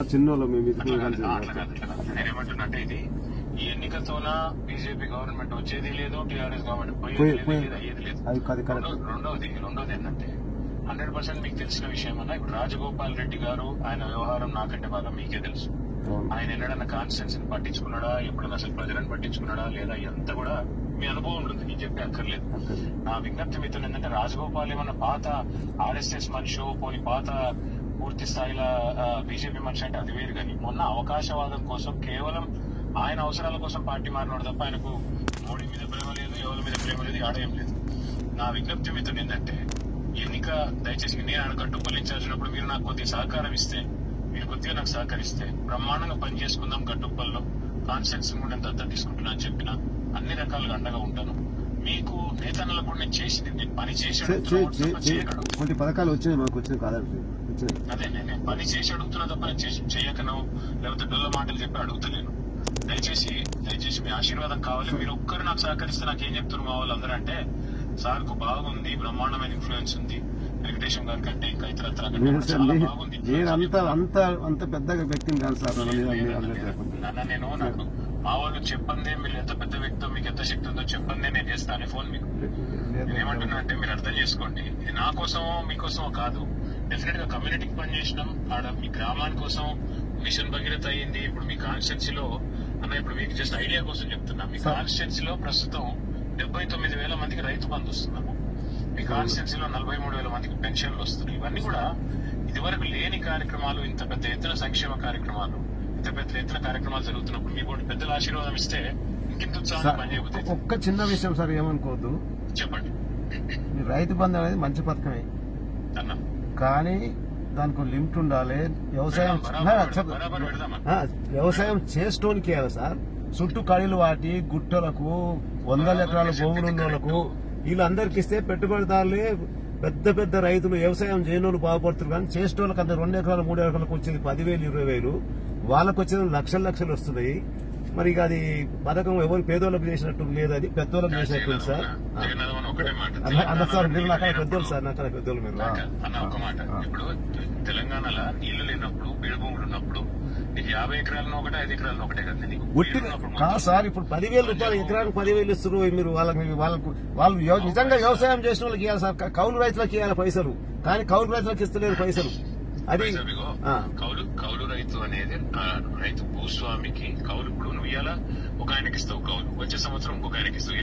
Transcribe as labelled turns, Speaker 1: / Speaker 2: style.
Speaker 1: చిన్నోళ్ళు మేము
Speaker 2: అట్లా
Speaker 1: ఇది
Speaker 2: కాదు,
Speaker 1: కలిసి
Speaker 2: అట్లా కాదు, అట్లా కాదు. నేనేమంటున్నట్టే ఇది ఈ ఎన్నికతోన బీజేపీ గవర్నమెంట్ వచ్చేది లేదు టీఆర్ఎస్ గవర్నమెంట్ పోయేది
Speaker 1: పోయి-
Speaker 2: లేదు,
Speaker 1: పోయి-
Speaker 2: ఇది అయ్యేది లేదు
Speaker 1: అది కాదు కరెక్ట్
Speaker 2: రెండో- రెండోది రెండోది ఏంటంటే హండ్రెడ్ పర్సెంట్ మీకు తెలిసిన విషయం అన్న ఇప్పుడు రాజగోపాల్ రెడ్డి గారు ఆయన వ్యవహారం నాకంటే బాగా మీకే తెలుసు
Speaker 1: అవును.
Speaker 2: ఆయన ఎన్నడన్నా కాన్స్టెన్స్ పట్టించుకున్నాడా ఎప్పుడన్నా అసలు ప్రజలను పట్టించుకున్నాడా లేదా ఎంత కూడా మీ అనుభవం ఉంటుంది నేను చెప్పే అక్కర్లేదు
Speaker 1: అక్కడ.
Speaker 2: నా విజ్ఞప్తి మీతో ఏంటంటే రాజగోపాల్ ఏమన్నా పాత ఆర్ఎస్ఎస్ మనిషి పోని పాత పూర్తి స్థాయిలో బీజేపీ మనిషి అంటే అది వేరు కానీ మొన్న అవకాశవాదం కోసం కేవలం ఆయన అవసరాల కోసం పార్టీ మారినాడు తప్ప ఆయనకు మోడీ మీద ప్రేమ లేదు ఎవరి మీద ప్రేమ లేదు ఆడయం లేదు నా విజ్ఞప్తి మీతో ఏంటంటే ఎన్నిక దయచేసి నేను ఆయన గట్టుపల్లి ఇన్ఛార్జినప్పుడు మీరు నాకు కొద్దిగా సహకారం ఇస్తే మీరు కొద్దిగా నాకు సహకరిస్తే బ్రహ్మాండంగా పని చేసుకుందాం గట్టుప్పల్లో కాన్స్టెన్స్ కూడా నేను దత్త తీసుకుంటున్నా అని చెప్పిన అన్ని రకాలుగా అండగా ఉంటాను మీకు నేతన్నలకు కూడా నేను చేసింది నేను పని చేసి
Speaker 1: చే- చే-
Speaker 2: అడుగుతున్నా
Speaker 1: చే-
Speaker 2: తప్ప
Speaker 1: చే-
Speaker 2: చేయను.
Speaker 1: కొన్ని పథకాలు వచ్చినాయి మాకు వచ్చినాయి కాదండి వచ్చినాయి
Speaker 2: అదే నేను నేను పని చేసి అడుగుతున్నా తప్ప నేను చేసి చేయకను లేకపోతే డొల్ల మాటలు చెప్పి అడుగుతలేను దయచేసి దయచేసి మీ ఆశీర్వాదం కావాలి మీరు ఒక్కరు నాకు సహకరిస్తే నాకు ఏం చెప్తున్నారు మా వాళ్ళందరూ అంటే సార్ కు బాగుంది బ్రహ్మాండమైన ఇన్ఫ్లుయెన్స్ ఉంది వెంకటేశం గారి కంటే ఇంకా ఇతరత్ర కంటే
Speaker 1: నేను
Speaker 2: కూడా
Speaker 1: సార్
Speaker 2: చాలా
Speaker 1: నేను-
Speaker 2: బాగుంది
Speaker 1: నేను అంత అంత అంత పెద్ద వ్యక్తిని కాదు సార్ నన్ను మీరు- మీరు అందరూ చెప్పండి.
Speaker 2: నాన్న నేను నాకు మా వాళ్ళు చెప్పందే మీరు ఎంత పెద్ద వ్యక్తో మీకు ఎంత శక్తి ఉందో చెప్పందే నేను చేస్తాను ఫోన్ మీకు నేను ఏమంటున్నా అంటే మీరు అర్థం చేసుకోండి ఇది నా కోసమో మీకోసమో కాదు డెఫినెట్ గా కమ్యూనిటీకి పని చేసినాం ఆడ మీ గ్రామాని కోసం మిషన్ భగీరథ అయ్యింది ఇప్పుడు మీ కాన్స్టిట్యున్సీలో అన్న ఇప్పుడు మీకు జస్ట్ ఐడియా కోసం చెప్తున్నా మీ
Speaker 1: సార్.
Speaker 2: కాన్స్టిట్యున్సీలో ప్రస్తుతం డెబ్బై తొమ్మిది వేల మందికి రైతు బంధు వస్తున్నాము మీ కాన్స్టిట్యున్సీలో నలభై మూడు వేల మందికి పెన్షన్లు వస్తున్నాయి ఇవన్నీ కూడా ఇదివరకు లేని కార్యక్రమాలు ఇంత పెద్ద ఎత్తున సంక్షేమ కార్యక్రమాలు ఇంత పెద్ద ఎత్తున కార్యక్రమాలు జరుగుతున్నప్పుడు మీకు ఒకటి పెద్దల ఆశీర్వాదం ఇస్తే ఇంకింత ఉత్సాహంగా
Speaker 1: సార్
Speaker 2: పనిచేయబోతుంది
Speaker 1: ఒక్క చిన్న విషయం సార్ ఏమనుకోవద్దు
Speaker 2: చెప్పండి
Speaker 1: ఈ రైతు బంధు అనేది మంచి పథకమే
Speaker 2: అన్న
Speaker 1: కానీ దానికి ఒక లిమిట్ ఉండాలి వ్యవసాయం
Speaker 2: బరాబర్
Speaker 1: ఆ,
Speaker 2: పెడదాం,
Speaker 1: చెప్ప-
Speaker 2: బరాబర్ పెడదామన్న.
Speaker 1: ఆ, వ్యవసాయం చేస్తోనికి ఇవ్వాలి సార్ చుట్టూ కడీలు వాటి గుట్టలకు వందల ఎకరాల భూములు ఉన్న వాళ్ళకు వీళ్ళందరికి ఇస్తే పెట్టుబడిదారులే పెద్ద పెద్ద రైతులు వ్యవసాయం చేయనోళ్ళు బాగుపడుతున్నారు కానీ చేసేటోళ్ళకి అంత రెండు ఎకరాలు మూడు ఎకరాలకు వచ్చేది పదివేలు ఇరవై వేలు వాళ్ళకు వచ్చేది లక్షల లక్షలు వస్తున్నాయి మరి ఇక అది పథకం ఎవరు పేదోళ్ళకు చేసినట్టు లేదు అది పెద్దోళ్ళకు చేసినట్టు ఉంది సార్ ఆ.
Speaker 2: జగన్నాథం అని ఒకటే మాట
Speaker 1: అన్న అన్న సార్ మీరు నాకు
Speaker 2: తెలంగాణలో
Speaker 1: పెద్దోళ్ళు సార్ నాకు పెద్దోళ్ళు మీరు ఆ.
Speaker 2: అన్న ఒక మాట
Speaker 1: ఆ.
Speaker 2: ఇప్పుడు తెలంగాణలో నీళ్లు లేనప్పుడు బీడు భూములు ఉన్నప్పుడు నీకు యాభై ఎకరాలను ఒకటే ఐదు ఎకరాలను ఒకటే కదా నీకు
Speaker 1: ఉట్టి
Speaker 2: బీడు ఉన్నప్పుడు
Speaker 1: కాదు
Speaker 2: మొత్తం-
Speaker 1: సార్ ఇప్పుడు పదివేల రూపాయలు ఎకరానికి పదివేలు ఇస్తారు మీరు వాళ్ళకి వాళ్ళకు వాళ్ళు వ్యవ- నిజంగా వ్యవసాయం చేసిన వాళ్ళకి ఇవ్వాలి సార్ క- కౌలు రైతులకు ఇవ్వాలి పైసలు కానీ కౌలు రైతులకు ఇస్తలేరు పైసలు అది
Speaker 2: పైసలు ఇగో,
Speaker 1: ఆ.
Speaker 2: కౌలు కౌలు రైతు అనేది ఆ, రైతు భూస్వామికి కౌలు ఇప్పుడు నువ్వు ఇయ్యాలా ఒక ఆయనకి ఇస్తావు కౌలు వచ్చే సంవత్సరం ఇంకొక ఆయనకి ఇస్తావు